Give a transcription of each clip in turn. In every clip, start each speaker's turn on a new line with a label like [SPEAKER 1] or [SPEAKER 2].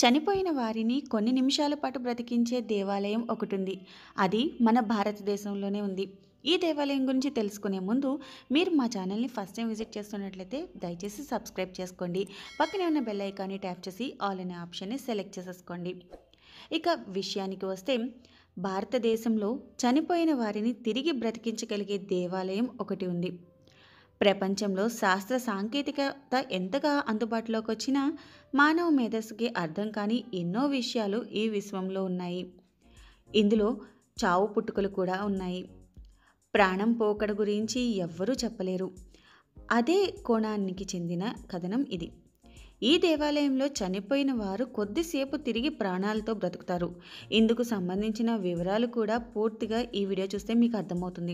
[SPEAKER 1] చనిపోయిన వారిని కొన్ని నిమిషాల పాటు బ్రతికించే దేవాలయం ఒకటి ఉంది అది మన భారతదేశంలోనే ఉంది ఈ దేవాలయం గురించి తెలుసుకునే ముందు మీరు మా ఛానల్ని ఫస్ట్ టైం విజిట్ చేస్తున్నట్లయితే దయచేసి సబ్స్క్రైబ్ చేసుకోండి పక్కనే ఉన్న బెల్ ఐకాన్ని ట్యాప్ చేసి ఆల్ అనే ఆప్షన్ని సెలెక్ట్ చేసేసుకోండి ఇక విషయానికి వస్తే భారతదేశంలో చనిపోయిన వారిని తిరిగి బ్రతికించగలిగే దేవాలయం ఒకటి ఉంది ప్రపంచంలో శాస్త్ర సాంకేతికత ఎంతగా అందుబాటులోకి వచ్చినా మానవ మేధస్సుకి అర్థం కాని ఎన్నో విషయాలు ఈ విశ్వంలో ఉన్నాయి ఇందులో చావు పుట్టుకలు కూడా ఉన్నాయి ప్రాణం పోకడ గురించి ఎవ్వరూ చెప్పలేరు అదే కోణానికి చెందిన కథనం ఇది ఈ దేవాలయంలో చనిపోయిన వారు కొద్దిసేపు తిరిగి ప్రాణాలతో బ్రతుకుతారు ఇందుకు సంబంధించిన వివరాలు కూడా పూర్తిగా ఈ వీడియో చూస్తే మీకు అర్థమవుతుంది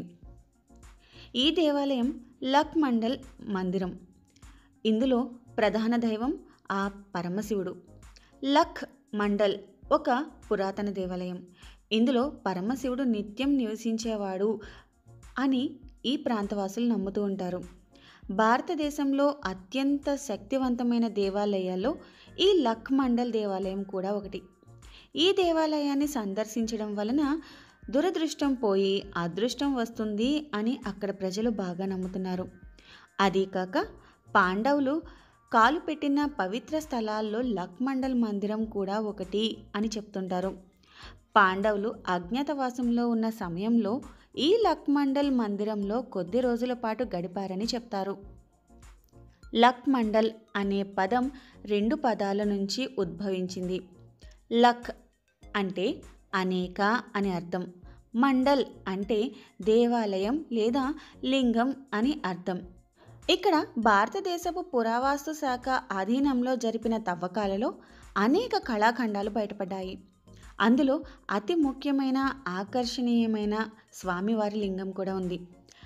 [SPEAKER 1] ఈ దేవాలయం లక్ మండల్ మందిరం ఇందులో ప్రధాన దైవం ఆ పరమశివుడు లక్ మండల్ ఒక పురాతన దేవాలయం ఇందులో పరమశివుడు నిత్యం నివసించేవాడు అని ఈ ప్రాంతవాసులు నమ్ముతూ ఉంటారు భారతదేశంలో అత్యంత శక్తివంతమైన దేవాలయాల్లో ఈ లక్ మండల్ దేవాలయం కూడా ఒకటి ఈ దేవాలయాన్ని సందర్శించడం వలన దురదృష్టం పోయి అదృష్టం వస్తుంది అని అక్కడ ప్రజలు బాగా నమ్ముతున్నారు అదీ కాక పాండవులు కాలు పెట్టిన పవిత్ర స్థలాల్లో లక్ మండల్ మందిరం కూడా ఒకటి అని చెప్తుంటారు పాండవులు అజ్ఞాతవాసంలో ఉన్న సమయంలో ఈ లక్ మండల్ మందిరంలో కొద్ది రోజుల పాటు గడిపారని చెప్తారు లక్ మండల్ అనే పదం రెండు పదాల నుంచి ఉద్భవించింది లక్ అంటే అనేక అని అర్థం మండల్ అంటే దేవాలయం లేదా లింగం అని అర్థం ఇక్కడ భారతదేశపు పురావస్తు శాఖ అధీనంలో జరిపిన తవ్వకాలలో అనేక కళాఖండాలు బయటపడ్డాయి అందులో అతి ముఖ్యమైన ఆకర్షణీయమైన స్వామివారి లింగం కూడా ఉంది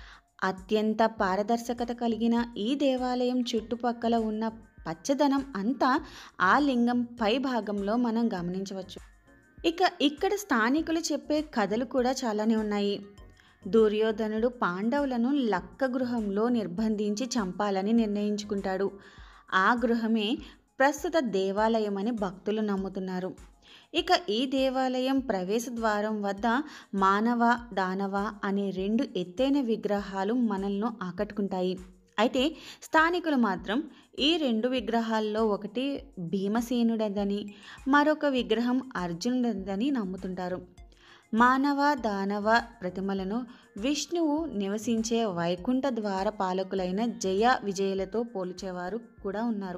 [SPEAKER 1] అత్యంత పారదర్శకత కలిగిన ఈ దేవాలయం చుట్టుపక్కల ఉన్న పచ్చదనం అంతా ఆ లింగం పై భాగంలో మనం గమనించవచ్చు ఇక ఇక్కడ స్థానికులు చెప్పే కథలు కూడా చాలానే ఉన్నాయి దుర్యోధనుడు పాండవులను లక్క గృహంలో నిర్బంధించి చంపాలని నిర్ణయించుకుంటాడు ఆ గృహమే ప్రస్తుత దేవాలయం అని భక్తులు నమ్ముతున్నారు ఇక ఈ దేవాలయం ప్రవేశ ద్వారం వద్ద మానవ దానవ అనే రెండు ఎత్తైన విగ్రహాలు మనల్ని ఆకట్టుకుంటాయి అయితే స్థానికులు మాత్రం ఈ రెండు విగ్రహాల్లో ఒకటి భీమసేనుడదని మరొక విగ్రహం అర్జునుడదని నమ్ముతుంటారు మానవ దానవ ప్రతిమలను విష్ణువు నివసించే వైకుంఠ ద్వార పాలకులైన జయ విజయులతో పోల్చేవారు కూడా ఉన్నారు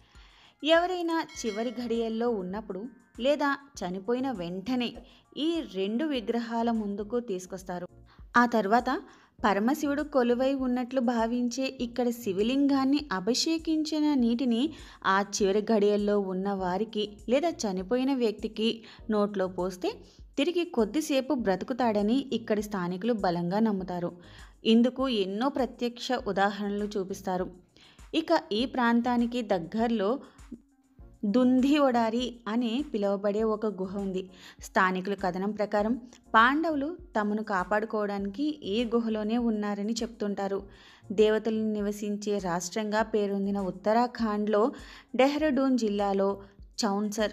[SPEAKER 1] ఎవరైనా చివరి ఘడియల్లో ఉన్నప్పుడు లేదా చనిపోయిన వెంటనే ఈ రెండు విగ్రహాల ముందుకు తీసుకొస్తారు ఆ తర్వాత పరమశివుడు కొలువై ఉన్నట్లు భావించే ఇక్కడ శివలింగాన్ని అభిషేకించిన నీటిని ఆ చివరి గడియల్లో ఉన్న వారికి లేదా చనిపోయిన వ్యక్తికి నోట్లో పోస్తే తిరిగి కొద్దిసేపు బ్రతుకుతాడని ఇక్కడి స్థానికులు బలంగా నమ్ముతారు ఇందుకు ఎన్నో ప్రత్యక్ష ఉదాహరణలు చూపిస్తారు ఇక ఈ ప్రాంతానికి దగ్గరలో దుంధి ఒడారి అనే పిలువబడే ఒక గుహ ఉంది స్థానికుల కథనం ప్రకారం పాండవులు తమను కాపాడుకోవడానికి ఈ గుహలోనే ఉన్నారని చెప్తుంటారు దేవతలు నివసించే రాష్ట్రంగా పేరొందిన ఉత్తరాఖండ్లో డెహ్రాడూన్ జిల్లాలో చౌన్సర్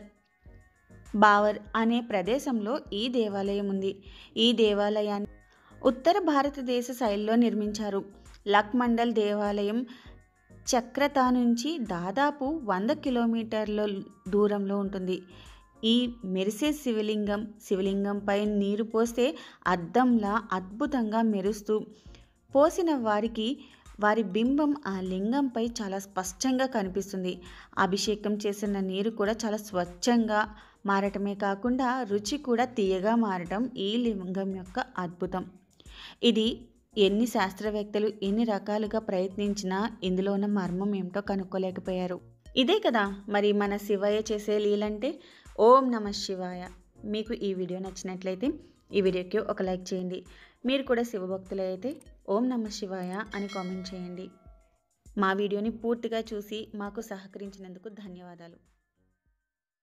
[SPEAKER 1] బావర్ అనే ప్రదేశంలో ఈ దేవాలయం ఉంది ఈ దేవాలయాన్ని ఉత్తర భారతదేశ శైలిలో నిర్మించారు లక్ మండల్ దేవాలయం చక్రతా నుంచి దాదాపు వంద కిలోమీటర్ల దూరంలో ఉంటుంది ఈ మెరిసే శివలింగం శివలింగంపై నీరు పోస్తే అద్దంలా అద్భుతంగా మెరుస్తూ పోసిన వారికి వారి బింబం ఆ లింగంపై చాలా స్పష్టంగా కనిపిస్తుంది అభిషేకం చేసిన నీరు కూడా చాలా స్వచ్ఛంగా మారటమే కాకుండా రుచి కూడా తీయగా మారటం ఈ లింగం యొక్క అద్భుతం ఇది ఎన్ని శాస్త్రవేత్తలు ఎన్ని రకాలుగా ప్రయత్నించినా ఇందులో ఉన్న మర్మం ఏమిటో కనుక్కోలేకపోయారు ఇదే కదా మరి మన శివయ్య చేసే లీలంటే ఓం నమ శివాయ మీకు ఈ వీడియో నచ్చినట్లయితే ఈ వీడియోకి ఒక లైక్ చేయండి మీరు కూడా శివభక్తులు అయితే ఓం నమ శివాయ అని కామెంట్ చేయండి మా వీడియోని పూర్తిగా చూసి మాకు సహకరించినందుకు ధన్యవాదాలు